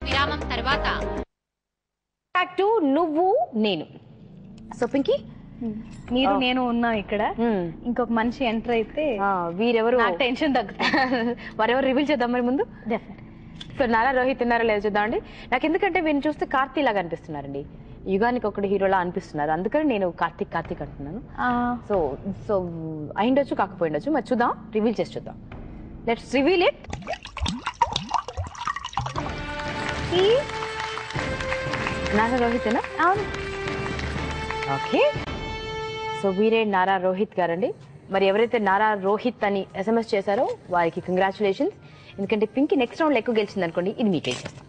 విరామం తర్వాత back to నువ్వు నేను సో పింకీ మీరు Oh. నేను ఉన్నాం ఇక్కడ ఇంకొక మనిషి ఎంటర్ అయితే ఆ, వీరెవరు నాకు టెన్షన్ తగ్గుతుంది వారెవరు రివీల్ చేద్దాం మరి ముందు సో నారా రోహిత్ ఉన్నారో లేదో చూద్దామండి నాకు ఎందుకంటే వీరిని చూస్తే కార్తీ లాగా అనిపిస్తున్నారండి యుగానికి ఒకటి హీరోలా అనిపిస్తున్నారు అందుకని నేను కార్తీక్ కార్తీక్ అంటున్నాను సో సో అయిండొచ్చు కాకపోయిండొచ్చు మరి చూద్దాం రివీల్ చేసి చూద్దాం లెట్స్ రివీల్ ఇట్ నారా రోహితేనా అవును ఓకే సో వీరే నారా రోహిత్ గారండి మరి ఎవరైతే నారా రోహిత్ అని ఎస్ఎంఎస్ చేశారో వారికి కంగ్రాచులేషన్స్ ఎందుకంటే పింకి నెక్స్ట్ రౌండ్ ఎక్కువ గెలిచింది అనుకోండి ఇది మీకే చేస్తాం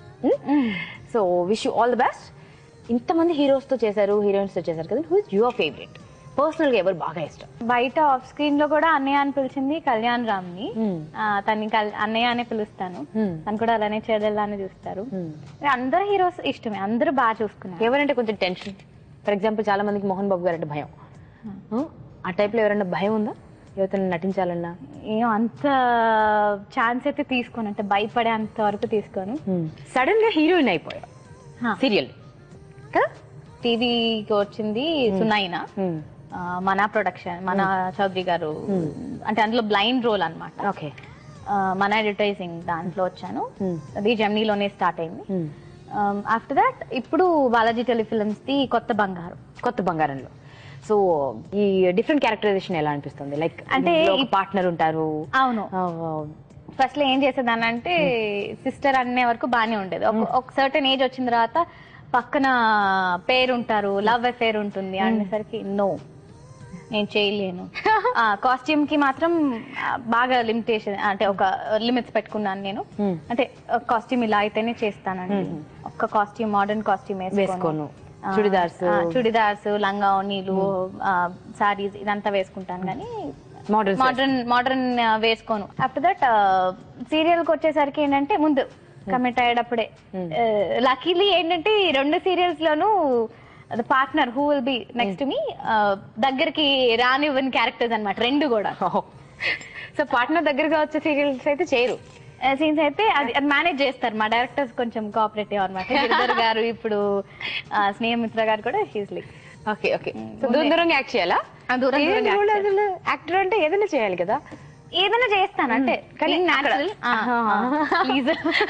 so wish you all the best ఇంతమంది హీరోస్ తో చేశారు హీరోయిన్స్ తో చేశారు కదా who is your favourite personal గా ఎవరు బాగా ఇష్టం బయట ఆఫ్ స్క్రీన్ లో కూడా అన్నయ్య అని పిలిచింది కళ్యాణ్ రామ్ ని Hmm. తన్ని కల్- అన్నయ్య అనే పిలుస్తాను Hmm. తను కూడా అలానే చెల్లెల్లానే చూస్తారు అందరు హీరోస్ ఇష్టమే అందరూ బాగా చూసుకున్నారు ఎవరంటే కొంచెం టెన్షన్ ఫర్ ఎగ్జాంపుల్ చాలా మందికి మోహన్ బాబు గారు అంటే భయం Hmm? ఆ టైప్ లో ఎవరైనా భయం ఉందా ఎవరితో నటించాలన్నా ఏం అంత ఛాన్స్ అయితే తీసుకోను అంటే భయపడే అంత వరకు తీసుకోను సడన్ గా హీరోయిన్ అయిపోయా సీరియల్ కదా టీవీకి వచ్చింది సునైనా ఆ, మన ప్రొడక్షన్ మన చౌదరి గారు అంటే అందులో బ్లైండ్ రోల్ అన్నమాట ఓకే ఆ, మన అడ్వర్టైజింగ్ దాంట్లో వచ్చాను అది జమ్నీలోనే స్టార్ట్ అయింది ఆఫ్టర్ దాట్ ఇప్పుడు బాలాజీ టెలిఫిల్మ్స్ ది కొత్త బంగారం కొత్త బంగారంలో సో ఈ డిఫరెంట్ క్యారెక్టరైజేషన్ ఎలా అనిపిస్తుంది లైక్ అంటే ఈ- పార్ట్నర్ ఉంటారు అవును ఫస్ట్ లో ఏం చేసేదాన్ని అంటే సిస్టర్ అనే వరకు బానే ఉండేది ఒక- ఒక సర్టన్ ఏజ్ వచ్చిన తర్వాత పక్కన పేరు ఉంటారు లవ్ అఫేర్ ఉంటుంది అనేసరికి నో నేను చేయలేను కాస్ట్యూమ్ కి మాత్రం ఆ, బాగా లిమిటేషన్ అంటే ఒక లిమిట్స్ పెట్టుకున్నాను నేను Hmm. అంటే కాస్ట్యూమ్ ఇలా అయితేనే చేస్తానండి ఒక్క కాస్ట్యూమ్ మోడర్న్ కాస్ట్యూమ్ వేసుకోను. ఆ, చుడిదార్స్. ఆ, చుడిదార్స్ లంగా ఓనీలు సారీస్ ఇదంతా వేసుకుంటాను కానీ మోడల్ మోడర్న్ మోడర్న్ వేసుకోను ఆఫ్టర్ దట్ సీరియల్ కి వచ్చేసరికి ఏంటంటే ముందు కమిట్ అయ్యేటప్పుడే లక్కీలీ ఏంటంటే ఈ రెండు సీరియల్స్ లోను partner who will be next మీ దగ్గరికి రానివ్వని క్యారెక్టర్స్ అన్నమాట రెండు కూడా సో పార్ట్నర్ దగ్గరగా వచ్చే సీరియల్స్ అయితే చేయరు సీన్స్ అయితే అది అది మేనేజ్ చేస్తారు మా డైరెక్టర్స్ కొంచెం కోఆపరేటివ్ అనమాట గిరిధర్ గారు ఇప్పుడు ఆ, స్నేహమిత్ర గారు కూడా she's like okay okay so దూరం దూరంగా యాక్ట్ చేయాలా ఆ, దూరం దూరంగా act చేయాలి. యాక్టర్ అంటే ఏదైనా చేయాలి కదా ఏదైనా చేస్తాను అంటే కానీ కానీ అక్కడ- న్యాచురల్ ప్లీజ్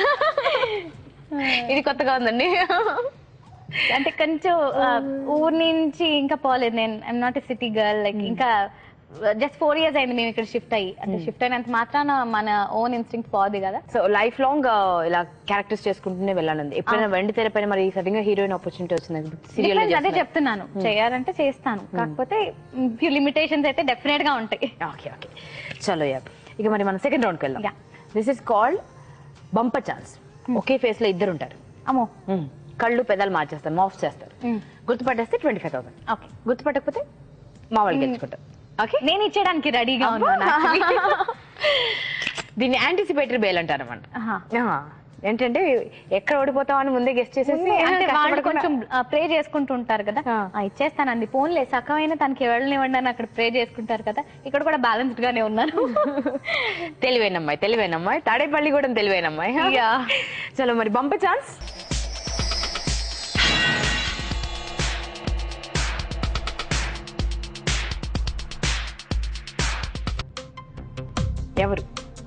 ఇది కొత్తగా ఉందండి అంటే కొంచెం ఆ, ఊరు నుంచి ఇంకా పోలేదు నేను I'm not a city girl like ఇంకా జస్ట్ ఫోర్ ఇయర్స్ అయింది మేము ఇక్కడ షిఫ్ట్ అయ్యి అంటే షిఫ్ట్ అయినంత మాత్రాన మన ఓన్ ఇన్స్టింక్ట్ పోదు కదా సో లైఫ్ లాంగ్ ఇలా క్యారెక్టర్స్ చేసుకుంటూనే వెళ్ళాలండి ఎప్పుడైనా వెండి తెర పైన మరి సడన్ గా హీరోయిన్ ఆపర్చునిటీ వచ్చింది Depends, సీరియల్ అదే చెప్తున్నాను చేయాలంటే చేస్తాను కాకపోతే ఫ్యూ లిమిటేషన్స్ అయితే డెఫినెట్ గా ఉంటాయి ఓకే ఓకే చలో యా ఇక మరి మనం సెకండ్ రౌండ్కి వెళ్దాం Yeah. This is called bumper chance ఒకే ఫేస్ లో ఇద్దరు ఉంటారు అమ్మో కళ్ళు పెదాలు మార్చేస్తారు మాఫ్ చేస్తారు Mm. గుర్తుపట్టేస్తే ట్వంటీ ఫైవ్ థౌసండ్ ఓకే గుర్తుపట్టకపోతే మా వాళ్ళు గెలుచుకుంటారు ఓకే నేను ఇచ్చేయడానికి రెడీగా ఉన్నాను actually. దీన్ని యాంటిసిపేటరీ బేల్ అంటారు అనమాట ఆహా. ఏంటంటే ఎక్కడ ఓడిపోతాం అని ముందే గెస్ట్ చేసేసి ఉంది. అంటే వాళ్ళు కష్టపడకుండా- కొంచెం ప్రే చేసుకుంటూ ఉంటారు కదా ఆ. ఆ, ఇచ్చేస్తానండి ఫోన్లే సగమైన తనకి వెళ్ళనివ్వండి అని అక్కడ ప్రే చేసుకుంటారు కదా ఇక్కడ కూడా బ్యాలెన్స్డ్ గానే ఉన్నాను తెలివైన అమ్మాయి తెలివైన అమ్మాయి తాడేపల్లి కూడా తెలివైన అమ్మాయి Yeah. చలో మరి బంప ఛాన్స్ ఎవరు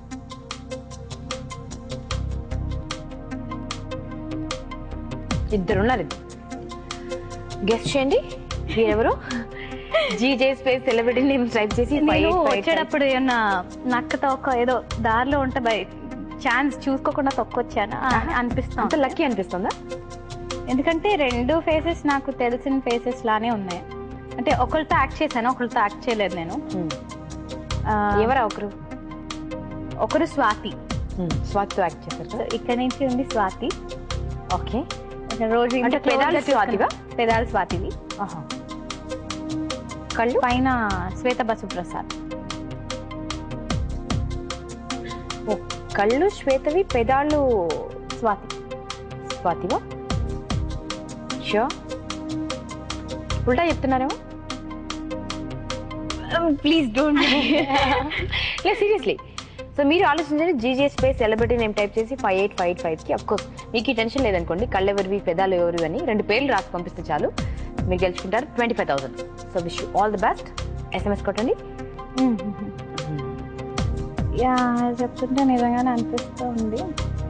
ఇద్దరున్నారు గెస్ట్ చేయండి మీరెవరు GJ space celebrity name type చేసి five, నేను five, five. వచ్చేటప్పుడు ఏమన్నా నక్క తొక్క ఏదో దారిలో ఉంటే బై ఛాన్స్ చూసుకోకుండా తొక్కొచ్చానా అని అంత అనిపిస్తాను లక్కీ అనిపిస్తుందా ఎందుకంటే రెండు ఫేసెస్ నాకు తెలిసిన ఫేసెస్ లానే ఉన్నాయి అంటే ఒకరితో యాక్ట్ చేశాను ఒకరితో యాక్ట్ చేయలేదు నేను ఆ, ఎవరా ఒకరు ఒకరు స్వాతి స్వాతితో యాక్ట్ చేశారు సో కదా ఇక్కడ నుంచి ఉంది స్వాతి ఓకే రోజు అంటే ఇంట్లో పెదాలు close గా స్వాతివా? చూసుకున్నా. పెదాలు స్వాతివి కళ్ళు పైన శ్వేత బసు ప్రసాద్ ఓ, కళ్ళు శ్వేతవి పెదాళ్ళు స్వాతి స్వాతివా షో ఉల్టా చెప్తున్నారేమో please don't lie seriously so మీరు ఆలోచించండి GJ space celebrity name type చేసి five eight five eight five కి అఫ్కోర్స్ మీకు ఈ టెన్షన్ లేదనుకోండి కళ్ళు ఎవరివి పెదాలు ఎవరివి అని రెండు పేర్లు రాసి పంపిస్తే చాలు మీరు గెలుచుకుంటారు twenty five thousand so wish you all the best SMS కొట్టండి యా చెప్తుంటే నిజంగానే అనిపిస్తూ ఉంది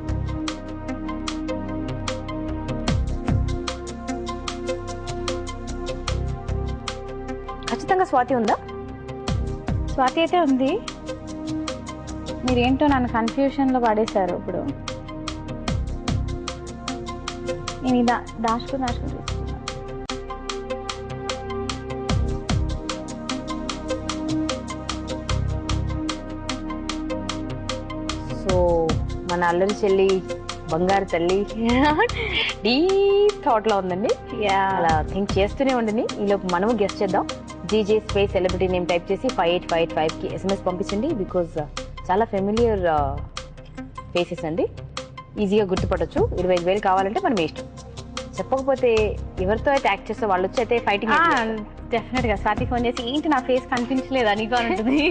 ఖచ్చితంగా స్వాతి ఉందా స్వాతి అయితే ఉంది మీరేంటో నన్ను కన్ఫ్యూషన్ లో పడేశారు ఇప్పుడు నేను ఇది దా- దాచుకుని దాచుకుని తీసుకున్నాను. సో మన అల్లరి చెల్లి బంగారు తల్లి డీప్ థాట్ లో ఉందండి యా అలా థింక్ చేస్తూనే ఉండండి ఈలోపు మనము గెస్ట్ చేద్దాం GJ space celebrity name type చేసి five eight five eight five కి ఎస్ఎంఎస్ పంపించండి బికాజ్ చాలా ఫెమిలియర్ ఫేసెస్ అండి ఈజీగా గుర్తుపట్టొచ్చు ఇరవై ఐదు వేలు కావాలంటే మనం ఇష్టం చెప్పకపోతే ఎవరితో అయితే యాక్ట్ చేస్తే వాళ్ళు వచ్చి అయితే ఫైటింగ్ డెఫినెట్ గా స్వాతి ఫోన్ చేసి ఏంటి నా ఫేస్ కనిపించలేదా నీకు అని ఉంటుంది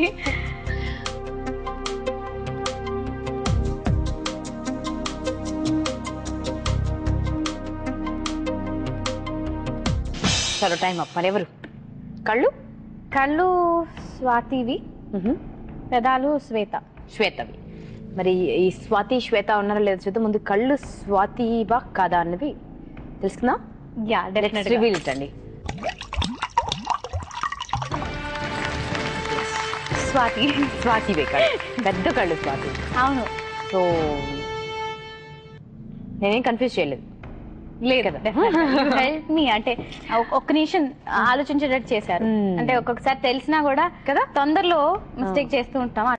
సరే టైం అప్ మరి ఎవరు కళ్ళు కళ్ళు స్వాతివి మ్హూ. పెదాలు శ్వేత శ్వేతవి మరి ఈ స్వాతి శ్వేత ఉన్నారో లేదో చూద్దాం ముందు కళ్ళు స్వాతివా కాదా అన్నది తెలుసుకుందా యా డెఫినెట్ రివీల్ ఇట్ అండి స్వాతి స్వాతివే కళ్ళు పెద్ద కళ్ళు స్వాతి అవును సో నేనేం కన్ఫ్యూజ్ చేయలేదు లేదు కదా హెల్ప్ మీ అంటే ఒక్- ఒక్క నిమిషం ఆలోచించేటట్టు చేశారు Hmm. అంటే ఒక్కొక్కసారి తెలిసినా కూడా కదా తొందరలో మిస్టేక్ చేస్తూ ఉంటాం